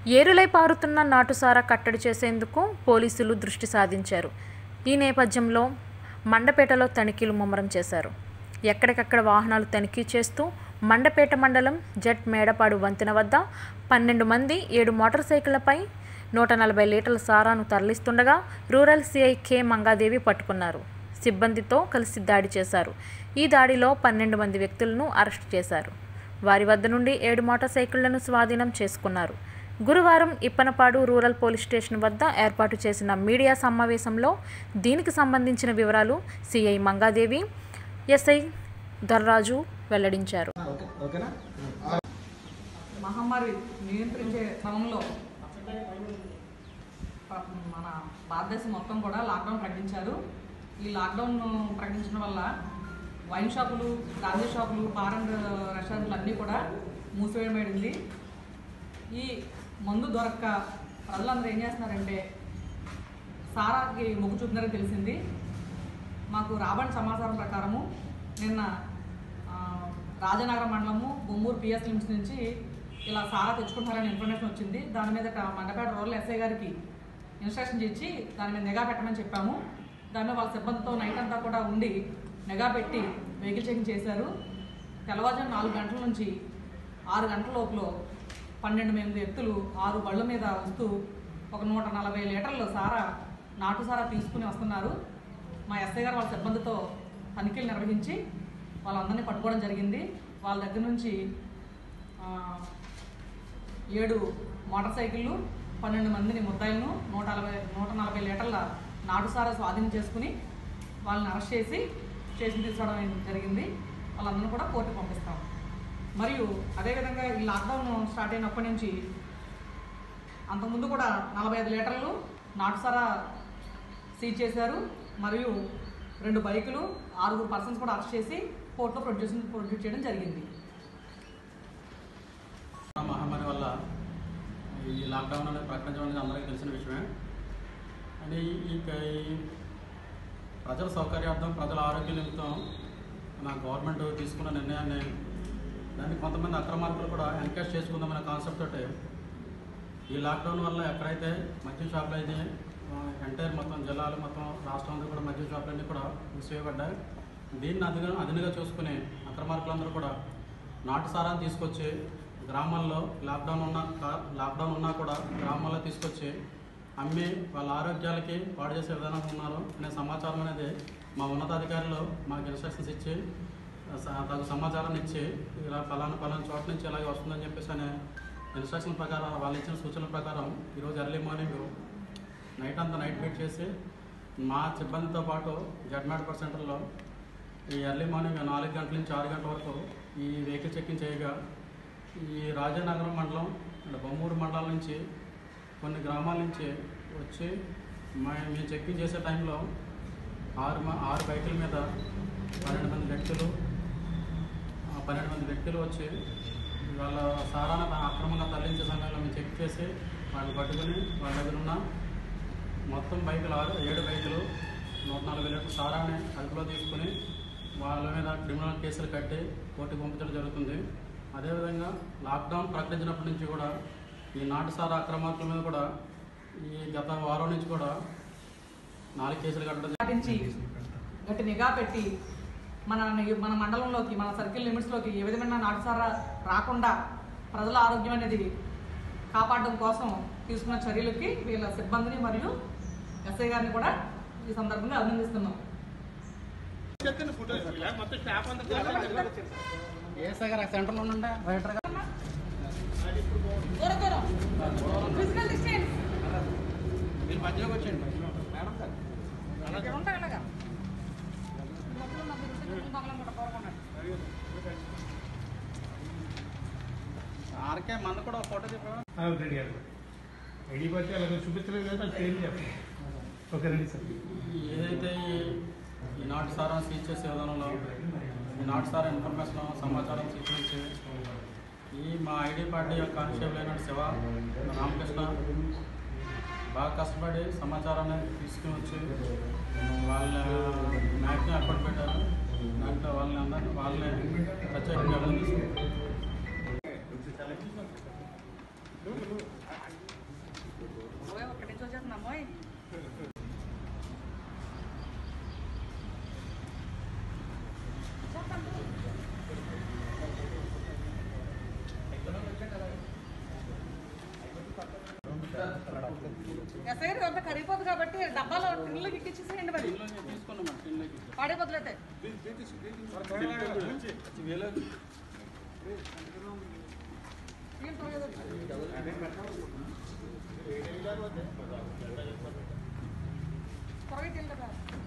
ఏరులై పారుతున్న నాటుసారా కట్టడి చేసేందుకు పోలీసులు దృష్టి సాధించారు ఈ నేపథ్యంలో మండపేటలో తనిఖీలు ముమ్మరం చేశారు ఎక్కడికక్కడ వాహనాలు తనిఖీ చేస్తూ మండపేట మండలం జట్ మేడపాడు వంతెన వద్ద పన్నెండు మంది ఏడు మోటార్ సైకిళ్లపై నూట నలభై లీటర్ల సారాను తరలిస్తుండగా రూరల్ సిఐ కె మంగాదేవి పట్టుకున్నారు సిబ్బందితో కలిసి దాడి చేశారు ఈ దాడిలో పన్నెండు మంది వ్యక్తులను అరెస్టు చేశారు వారి వద్ద నుండి ఏడు మోటార్ సైకిళ్లను స్వాధీనం చేసుకున్నారు గురువారం ఇప్పనపాడు రూరల్ పోలీస్ స్టేషన్ వద్ద ఏర్పాటు చేసిన మీడియా సమావేశంలో దీనికి సంబంధించిన వివరాలు సిఐ మంగాదేవి ఎస్ఐ దర్రాజు వెల్లడించారు ఓకే ఓకేనా మహమ్మారి నియంత్రించే క్రమంలో ప- మన భారతదేశం మొత్తం కూడా లాక్డౌన్ ప్రకటించారు ఈ లాక్డౌన్ ప్రకటించడం వల్ల వైన్ షాపులు గాంధీ షాపులు బార్ అండ్ రెస్టారెంట్లు అన్నీ కూడా మూసివేయబడింది ఈ మందు దొరక్క ప్రజలందరూ ఏం చేస్తున్నారంటే సారాకి మొగ్గు చూపుతున్నారని తెలిసింది మాకు రాబడిన సమాచారం ప్రకారము నిన్న ఆ, రాజనగరం మండలము బొమ్మూరు పిఎస్ లిమిట్స్ నుంచి ఇలా సారా తెచ్చుకుంటారని ఇన్ఫర్మేషన్ వచ్చింది దాని మీద క- మండపేట రూరల్ ఎస్ఐ గారికి ఇన్స్ట్రక్షన్ ఇచ్చి దాని మీద నిఘా పెట్టమని చెప్పాము దాని మీద వాళ్ళ సిబ్బందితో నైట్ అంతా కూడా ఉండి నిఘా పెట్టి వెహికల్ చెకింగ్ చేశారు తెల్లవారుజాము నాలుగు గంటల నుంచి ఆరు గంటల లోపల పన్నెండు మంది వ్యక్తులు ఆరు బళ్ళ మీద వస్తూ ఒక నూట నలభై లీటర్లు సారా నాటు సారా తీసుకుని వస్తున్నారు మా ఎస్ఐ గారు వాళ్ళ సిబ్బందితో తనిఖీలు నిర్వహించి వాళ్ళందరినీ పట్టుకోవడం జరిగింది వాళ్ళ దగ్గర నుంచి ఆ, ఏడు మోటార్ సైకిళ్ళు పన్నెండు మందిని ముద్దాయిలను నూట నలభై నూట నలభై లీటర్ల నాటుసారా స్వాధీనం చేసుకుని వాళ్ళని అరెస్ట్ చేసి స్టేషన్ తీసుకోవడం జరిగింది వాళ్ళందరినీ కూడా కోర్టుకు పంపిస్తాం మరియు అదేవిధంగా ఈ లాక్డౌన్ స్టార్ట్ అయినప్పటి నుంచి అంతకుముందు కూడా నలభై ఐదు లీటర్లు నాటుసారా సీజ్ చేశారు మరియు రెండు బైకులు ఆరుగురు పర్సన్స్ కూడా అరెస్ట్ చేసి కోర్టులో ప్రొడ్యూస్ ప్రొడ్యూస్ చేయడం జరిగింది కరోనా మహమ్మారి వల్ల ఈ లాక్డౌన్ అనేది ప్రకటించడం అనేది అందరికీ తెలిసిన విషయమే అంటే ఈ- ఈ ఈ ప్రజల సౌకర్యార్థం ప్రజల ఆరోగ్య నిమిత్తం మన గవర్నమెంట్ తీసుకున్న నిర్ణయాన్ని దాన్ని కొంతమంది అక్రమార్కులు కూడా ఎన్కరేజ్ చేసుకుందామనే కాన్సెప్ట్ తోటి ఈ లాక్డౌన్ వల్ల ఎక్కడైతే మద్యం షాపులు అయితే ఎంటైర్ మొత్తం జిల్లాలు మొత్తం రాష్ట్రం అంతా కూడా మద్యం షాపులన్నీ కూడా మూసివేయబడ్డాయి దీన్ని అదిగా అదునుగా చూసుకుని అక్రమార్కులందరూ కూడా నాటు సారాన్ని తీసుకొచ్చి గ్రామాల్లో లాక్డౌన్ ఉన్న కా- లాక్డౌన్ ఉన్నా కూడా గ్రామాల్లో తీసుకొచ్చి అమ్మి వాళ్ళ ఆరోగ్యాలకి పాడు చేసే విధానం ఉన్నారు అనే సమాచారం అనేది మా ఉన్నతాధికారులు మాకు ఇన్స్ట్రక్షన్స్ ఇచ్చి స- తగు సమాచారాన్ని ఇచ్చి ఇలా ఫలానా ఫలానా చోట నుంచి ఇలాగే వస్తుందని చెప్పేసి అనే ఇన్స్ట్రక్షన్ ప్రకారం వాళ్ళు ఇచ్చిన సూచనల ప్రకారం ఈరోజు ఎర్లీ మార్నింగ్ నైట్ అంతా నైట్ వెయిట్ చేసి మా సిబ్బందితో పాటు జడ్మాడ్పర్ సెంటర్లో ఈ ఎర్లీ మార్నింగ్ నాలుగు గంటల నుంచి ఆరు గంటల వరకు ఈ వెహికల్ చెక్కింగ్ చేయగా ఈ రాజానగరం మండలం అంటే బొమ్మూరు మండలం నుంచి కొన్ని గ్రామాల నుంచి వచ్చి మా మేము చెక్కింగ్ చేసే టైంలో ఆరు మ- ఆరు బైకుల మీద పన్నెండు మంది వ్యక్తులు ఆ పన్నెండు మంది వ్యక్తులు వచ్చి వాళ్ళ సారాన అక్రమంగా తరలించే సమయంలో మేము చెక్ చేసి వాళ్ళని పట్టుకొని వాళ్ళ దగ్గర ఉన్న మొత్తం బైకులు ఆరు ఏడు బైకులు నూట నలభై లీటర్ సారాన్ని అదుపులో తీసుకుని వాళ్ళ మీద క్రిమినల్ కేసులు కట్టి కోర్టుకు పంపించడం జరుగుతుంది అదేవిధంగా లాక్డౌన్ ప్రకటించినప్పటి నుంచి కూడా ఈ నాటు సారా అక్రమార్కుల మీద కూడా ఈ గత వారం నుంచి కూడా నాలుగు కేసులు కట్టడం పాటించి గట్టి నిఘా పెట్టి మన మన మండలంలోకి మన సర్కిల్ లిమిట్స్లోకి ఏ విధమైన నాటుసారా రాకుండా ప్రజల ఆరోగ్యం అనేది కాపాడడం కోసం తీసుకున్న చర్యలకి వీళ్ళ సిబ్బందిని మరియు ఎస్ఐ గారిని కూడా ఈ సందర్భంగా అభినందిస్తున్నాం ఏసా గారు సెంటర్లో ఉండే రైటర్ దూరం దూరం ఫిజికల్ డిస్టెన్స్ మీరు మధ్యలోకి వచ్చేయండి ఇక్కడ ఉంటాయి అలాగా లోపల ఉన్న మీరు ఉంటే కొంచెం పగలం కూడా కోరుకున్నాడు ఆర్కే మన కూడా ఒక ఫోటో చెప్పా రెడీ గారు ఐడి బట్టి అలాగే చూపించలేదు కదా అది పేరు చెప్పండి ఓకే రెడీ సార్ ఏదైతే ఈ- ఈ నాటు సారా సీజ్ చేసే విధానంలో ఈ నాటు సారా ఇన్ఫర్మేషన్ సమాచారం స్వీకరించి ఈ మా ఐడి పార్టీ యొక్క కానిస్టేబుల్ అయిన శివ రామకృష్ణ బాగా కష్టపడి సమాచారాన్ని తీసుకుని వచ్చి వాళ్ళ మ్యాచ్ని ఏర్పాటు పెట్టారు దాంట్లో వాళ్ళని అందరినీ వాళ్ళని ప్రత్యేకంగా అభినందిస్తున్నాను అయిపోతుంది అమ్మాయి ఎస్ఐ గారు అంతా కరిగిపోదు కాబట్టి డబ్బాలో టిన్లోకి ఎక్కించేసేయండి మరి దీనిలోకి తీసుకున్నాం మేడం దీనిలోకి పాడైపోతులైతే ఏం త్వరగా త్వరగా తింటారా